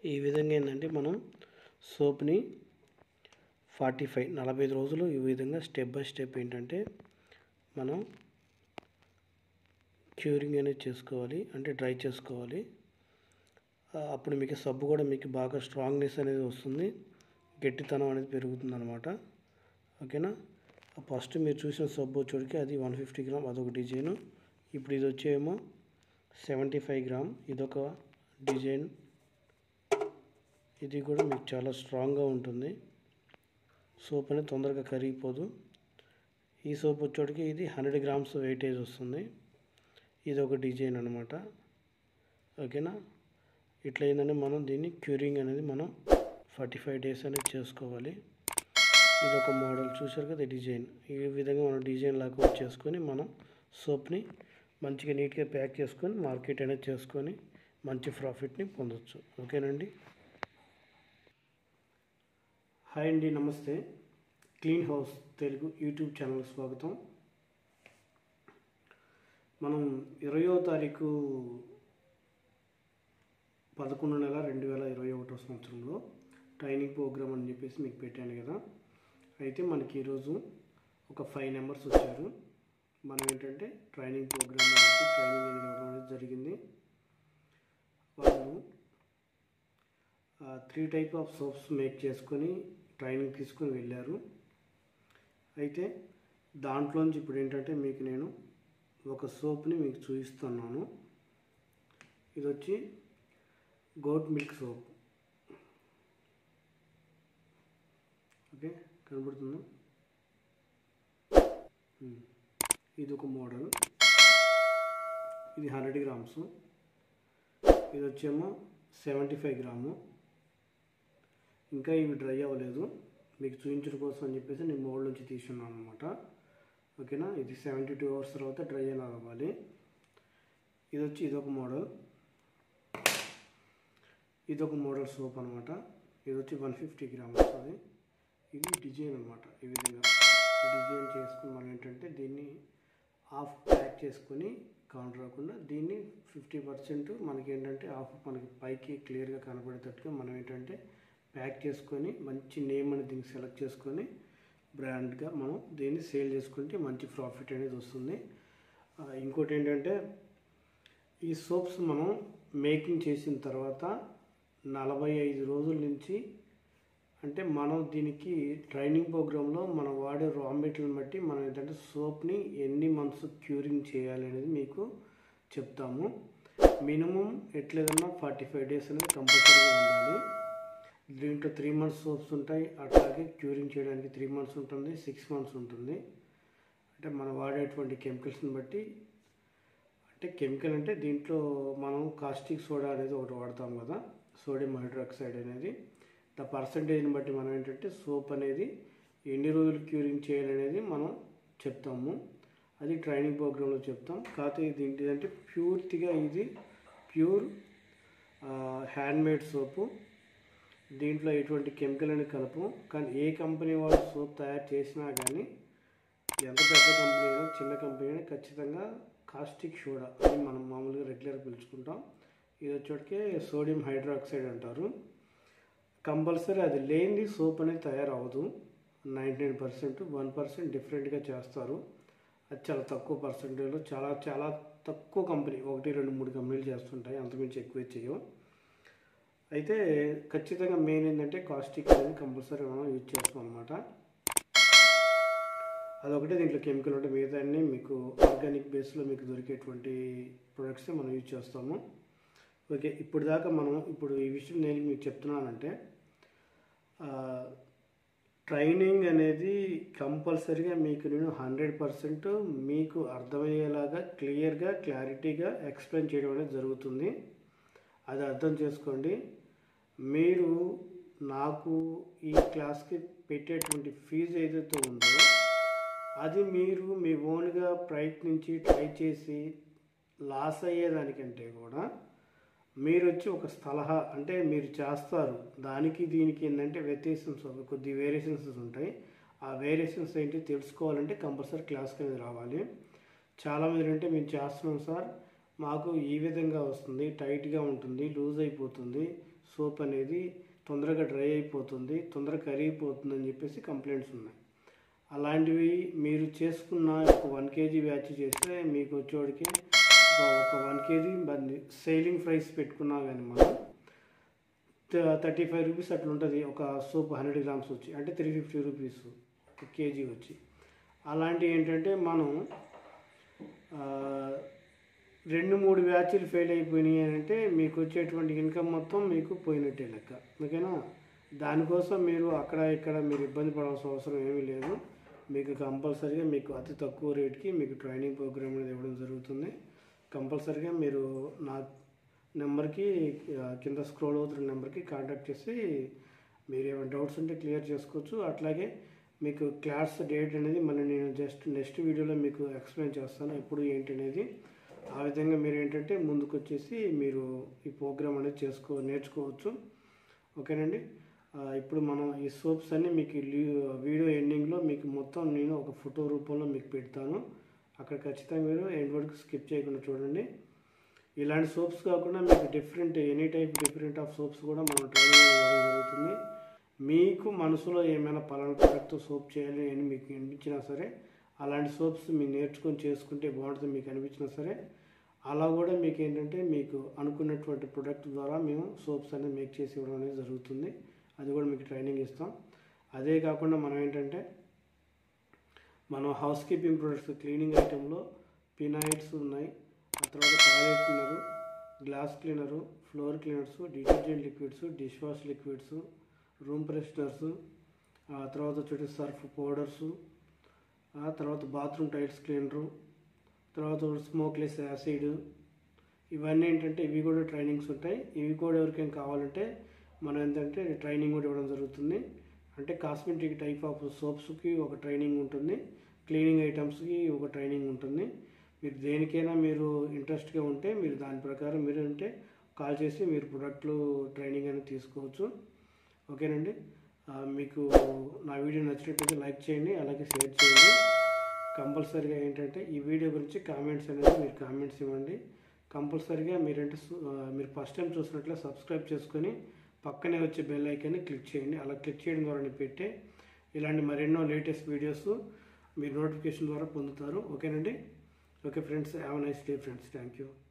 ఈ విధంగా ఏంటంటే మనం సోప్ని ఫార్టీ ఫైవ్ నలభై ఐదు రోజులు ఈ విధంగా స్టెప్ బై స్టెప్ ఏంటంటే మనం క్యూరింగ్ అనేది చేసుకోవాలి అంటే డ్రై చేసుకోవాలి ఆ, అప్పుడు మీకు సబ్బు కూడా మీకు బాగా స్ట్రాంగ్నెస్ అనేది వస్తుంది గట్టితనం అనేది పెరుగుతుంది అనమాట ఓకేనా ఫస్ట్ మీరు చూసిన సబ్బు వచ్చేటికి అది వన్ ఫిఫ్టీ గ్రామ్ అదొక డిజైను ఇప్పుడు ఇది వచ్చేమో సెవెంటీ ఫైవ్ గ్రామ్ ఇదొక డిజైన్ ఇది కూడా మీకు చాలా స్ట్రాంగ్గా ఉంటుంది సోప్ అనేది తొందరగా కరిగిపోదు ఈ సోప్ వచ్చేటికి ఇది హండ్రెడ్ గ్రామ్స్ వెయిటేజ్ వస్తుంది ఇది ఒక డిజైన్ అనమాట ఓకేనా ఇట్లా ఏంటంటే మనం దీన్ని క్యూరింగ్ అనేది మనం ఫార్టీ ఫైవ్ డేస్ అనేది చేసుకోవాలి ఇది ఒక మోడల్ చూసారు కదా డిజైన్ ఈ విధంగా మనం డిజైన్ లాగా చేసుకొని మనం సోప్ని మంచిగా నీట్గా ప్యాక్ చేసుకొని మార్కెట్ అనేది చేసుకొని మంచి ప్రాఫిట్ని పొందొచ్చు ఓకేనండి హాయ్ అండి నమస్తే clean house Telugu YouTube channel స్వాగతం మనం ఇరవయో తారీఖు పదకొండు నెల రెండు వేల ఇరవై ఒకటో సంవత్సరంలో ట్రైనింగ్ ప్రోగ్రామ్ అని చెప్పేసి మీకు పెట్టాను కదా అయితే మనకి ఈరోజు ఒక ఫైవ్ నెంబర్స్ వచ్చారు మనం ఏంటంటే ట్రైనింగ్ ప్రోగ్రామ్ అనేది ట్రైనింగ్ అనేది ఇవ్వడం అనేది జరిగింది వాళ్ళు three type of soaps make చేసుకొని ట్రైనింగ్ తీసుకొని వెళ్ళారు అయితే దాంట్లోంచి ఇప్పుడు ఏంటంటే మీకు నేను ఒక సోప్ని మీకు చూపిస్తున్నాను ఇది వచ్చి గోట్ మిల్క్ సోప్ ఓకే కనబడుతుందా ఉమ్. ఇది ఒక మోడల్ ఇది హండ్రెడ్ గ్రామ్స్ ఇది వచ్చేమో సెవెంటీ ఫైవ్ గ్రాము ఇంకా ఇవి డ్రై అవ్వలేదు మీకు చూపించడం కోసం అని చెప్పేసి నేను మోల్డ్ నుంచి తీసుకున్నాను అనమాట ఓకేనా ఇది సెవెంటీ టూ అవర్స్ తర్వాత డ్రై అని అవ్వాలి ఇది వచ్చి ఇదొక మోడల్ ఇదొక మోడల్ సోప్ అనమాట ఇది వచ్చి వన్ ఫిఫ్టీ గ్రామ్ వస్తుంది ఇది డిజైన్ అనమాట ఈ విధంగా డిజైన్ చేసుకుని మనం ఏంటంటే దీన్ని హాఫ్ ప్యాక్ చేసుకొని కౌంటర్ రాకుండా దీన్ని ఫిఫ్టీ పర్సెంట్ మనకి ఏంటంటే హాఫ్ మనకి పైకి క్లియర్గా కనపడేటట్టుగా మనం ఏంటంటే ప్యాక్ చేసుకొని మంచి నేమ్ అనేది దీనికి సెలెక్ట్ చేసుకొని బ్రాండ్గా మనం దీన్ని సేల్ చేసుకుంటే మంచి ప్రాఫిట్ అనేది వస్తుంది ఆ, ఇంకోటి ఏంటంటే ఈ సోప్స్ మనం మేకింగ్ చేసిన తర్వాత నలభై ఐదు రోజుల నుంచి అంటే మనం దీనికి ట్రైనింగ్ ప్రోగ్రాంలో మనం వాడే రా మెటీరియల్ బట్టి మనం ఏంటంటే సోప్ని ఎన్ని మంత్స్ క్యూరింగ్ చేయాలి అనేది మీకు చెప్తాము మినిమం ఎట్లేదన్నా ఫార్టీ ఫైవ్ డేస్ అనేది కంపల్సరీగా ఉండాలి దీంట్లో త్రీ మంత్స్ సోప్స్ ఉంటాయి అట్లాగే క్యూరింగ్ చేయడానికి త్రీ మంత్స్ ఉంటుంది సిక్స్ మంత్స్ ఉంటుంది అంటే మనం వాడేటువంటి కెమికల్స్ని బట్టి అంటే కెమికల్ అంటే దీంట్లో మనం కాస్టిక్ సోడా అనేది ఒకటి వాడతాం కదా సోడియం హైడ్రాక్సైడ్ అనేది ద పర్సంటేజ్ని బట్టి మనం ఏంటంటే సోప్ అనేది ఎన్ని రోజులు క్యూరింగ్ చేయాలనేది మనం చెప్తాము అది ట్రైనింగ్ ప్రోగ్రాంలో చెప్తాం కాకపోతే ఇది ఏంటిదంటే పూర్తిగా ఇది ప్యూర్ హ్యాండ్మేడ్ సోపు దీంట్లో ఎటువంటి కెమికల్ అని కలపం కానీ ఏ కంపెనీ వాళ్ళు సోప్ తయారు చేసినా కానీ ఎంత పెద్ద కంపెనీ అయినా చిన్న కంపెనీ అయినా ఖచ్చితంగా కాస్టిక్ సోడా అని మనం మామూలుగా రెగ్యులర్ పిలుచుకుంటాం ఇది వచ్చేటికే సోడియం హైడ్రాక్సైడ్ అంటారు కంపల్సరీ అది లేనిది సోప్ అనేది తయారవ్వదు ninety nine percent one percent డిఫరెంట్గా చేస్తారు అది చాలా తక్కువ పర్సెంటేజ్లో చాలా చాలా తక్కువ కంపెనీ ఒకటి రెండు మూడు కంపెనీలు చేస్తుంటాయి అంతమించి ఎక్కువ చేయవు అయితే ఖచ్చితంగా మెయిన్ ఏంటంటే కాస్టిక్ అనేది కంపల్సరీ మనం యూజ్ చేస్తాం అనమాట అదొకటే దీంట్లో కెమికల్ ఉంటే మిగతా అన్ని మీకు ఆర్గానిక్ బేస్లో మీకు దొరికేటువంటి ప్రొడక్ట్స్ మనం యూజ్ చేస్తాము ఓకే ఇప్పుడు దాకా మనం ఇప్పుడు ఈ విషయం నేను మీకు చెప్తున్నానంటే ఆ, ట్రైనింగ్ అనేది కంపల్సరీగా మీకు నేను హండ్రెడ్ పర్సెంట్ మీకు అర్థమయ్యేలాగా క్లియర్గా క్లారిటీగా ఎక్స్ప్లెయిన్ చేయడం అనేది జరుగుతుంది అది అర్థం చేసుకోండి మీరు నాకు ఈ క్లాస్కి పెట్టేటువంటి ఫీజు ఏదైతే ఉందో అది మీరు మీ ఓన్గా ప్రయత్నించి ట్రై చేసి లాస్ అయ్యేదానికంటే కూడా మీరు వచ్చి ఒక సలహా అంటే మీరు చేస్తారు దానికి దీనికి ఏంటంటే వ్యత్యాసన్స్ కొద్ది వేరియేషన్స్ ఉంటాయి ఆ వేరియేషన్స్ ఏంటి తెలుసుకోవాలంటే కంపల్సరీ క్లాస్కి అనేది రావాలి చాలామంది అంటే మేము చేస్తున్నాం సార్ మాకు ఈ విధంగా వస్తుంది టైట్గా ఉంటుంది లూజ్ అయిపోతుంది సోప్ అనేది తొందరగా డ్రై అయిపోతుంది తొందరగా కరిగిపోతుంది అని చెప్పేసి కంప్లైంట్స్ ఉన్నాయి అలాంటివి మీరు చేసుకున్న ఒక వన్ కేజీ బ్యాచ్ చేస్తే మీకు వచ్చేవాడికి ఒక- ఒక వన్ కేజీ సేలింగ్ ప్రైస్ పెట్టుకున్నా కానీ మనం థర్టీ ఫైవ్ రూపీస్ అట్లా ఉంటుంది ఒక సోప్ హండ్రెడ్ గ్రామ్స్ వచ్చి అంటే త్రీ ఫిఫ్టీ రూపీస్ ఒక కేజీ వచ్చి అలాంటివి ఏంటంటే మనం ఆ, రెండు మూడు బ్యాచ్లు ఫెయిల్ అయిపోయినాయి అని అంటే మీకు వచ్చేటువంటి ఇన్కమ్ మొత్తం మీకు పోయినట్టే లెక్క ఓకేనా దానికోసం మీరు అక్కడ ఇక్కడ మీరు ఇబ్బంది పడాల్సిన అవసరం ఏమీ లేదు మీకు కంపల్సరీగా మీకు అతి తక్కువ రేట్కి మీకు ట్రైనింగ్ ప్రోగ్రామ్ అనేది ఇవ్వడం జరుగుతుంది కంపల్సరీగా మీరు నా నెంబర్కి ఆ, కింద స్క్రోల్ అవుతున్న నెంబర్కి కాంటాక్ట్ చేసి మీరు ఏమైనా డౌట్స్ ఉంటే క్లియర్ చేసుకోవచ్చు అట్లాగే మీకు క్లాస్ డేట్ అనేది మళ్ళీ నేను జస్ట్ నెక్స్ట్ వీడియోలో మీకు ఎక్స్ప్లెయిన్ చేస్తాను ఎప్పుడు ఏంటి అనేది ఆ విధంగా మీరు ఏంటంటే ముందుకు వచ్చేసి మీరు ఈ ప్రోగ్రామ్ అనేది చేసుకో నేర్చుకోవచ్చు ఓకేనండి ఆ, ఇప్పుడు మనం ఈ సోప్స్ అన్ని మీకు లీ- వీడియో ఎండింగ్లో మీకు మొత్తం నేను ఒక ఫోటో రూపంలో మీకు పెడతాను అక్కడ ఖచ్చితంగా మీరు ఎండ్ వరకు స్కిప్ చేయకుండా చూడండి ఇలాంటి సోప్స్ కాకుండా మీకు different any type different of soaps కూడా మనం ట్రైనింగ్ ఇవ్వడం జరుగుతుంది మీకు మనసులో ఏమైనా పలానా ప్రొడక్ట్తో సోప్ చేయాలి అని మీకు అనిపించినా సరే అలాంటి సోప్స్ మీరు నేర్చుకొని చేసుకుంటే బాగుంటుంది మీకు అనిపించినా సరే అలా కూడా మీకు ఏంటంటే మీకు అనుకున్నటువంటి ప్రొడక్ట్ ద్వారా మేము సోప్స్ అనేది మేక్ చేసి ఇవ్వడం అనేది జరుగుతుంది అది కూడా మీకు ట్రైనింగ్ ఇస్తాం అదే కాకుండా మనం ఏంటంటే మనం హౌస్ కీపింగ్ ప్రొడక్ట్స్ క్లీనింగ్ ఐటెంలో పినాయిడ్స్ ఉన్నాయి ఆ తర్వాత toilet cleaner glass cleaner floor cleaners detergent liquids dish wash liquids room fresheners ఆ తర్వాత వచ్చేసి సర్ఫ్ పౌడర్స్ ఆ తర్వాత బాత్రూమ్ టైల్స్ క్లీనరు తర్వాత స్మోక్లెస్ యాసిడ్ ఇవన్నీ ఏంటంటే ఇవి కూడా ట్రైనింగ్స్ ఉంటాయి ఇవి కూడా ఎవరికైనా కావాలంటే మనం ఏంటంటే ట్రైనింగ్ కూడా ఇవ్వడం జరుగుతుంది అంటే కాస్మెటిక్ టైప్ ఆఫ్ సోప్స్కి ఒక ట్రైనింగ్ ఉంటుంది క్లీనింగ్ ఐటమ్స్కి ఒక ట్రైనింగ్ ఉంటుంది మీరు దేనికైనా మీరు ఇంట్రెస్ట్గా ఉంటే మీరు దాని ప్రకారం మీరు అంటే కాల్ చేసి మీరు ప్రొడక్ట్లు ట్రైనింగ్ అనేది తీసుకోవచ్చు ఓకేనండి ఆ, మీకు నా వీడియో నచ్చినట్లయితే లైక్ చేయండి అలాగే షేర్ చేయండి కంపల్సరీగా ఏంటంటే ఈ వీడియో గురించి కామెంట్స్ అనేది మీరు కామెంట్స్ ఇవ్వండి కంపల్సరీగా మీరంటే సు- ఆ, మీరు ఫస్ట్ టైం చూసినట్లే సబ్స్క్రైబ్ చేసుకొని పక్కనే వచ్చే బెల్ ఐకాన్ని క్లిక్ చేయండి అలా క్లిక్ చేయడం ద్వారా నేను పెట్టే ఇలాంటి మరెన్నో లేటెస్ట్ వీడియోస్ మీరు నోటిఫికేషన్ ద్వారా పొందుతారు ఓకేనండి okay friends have nice day friends thank you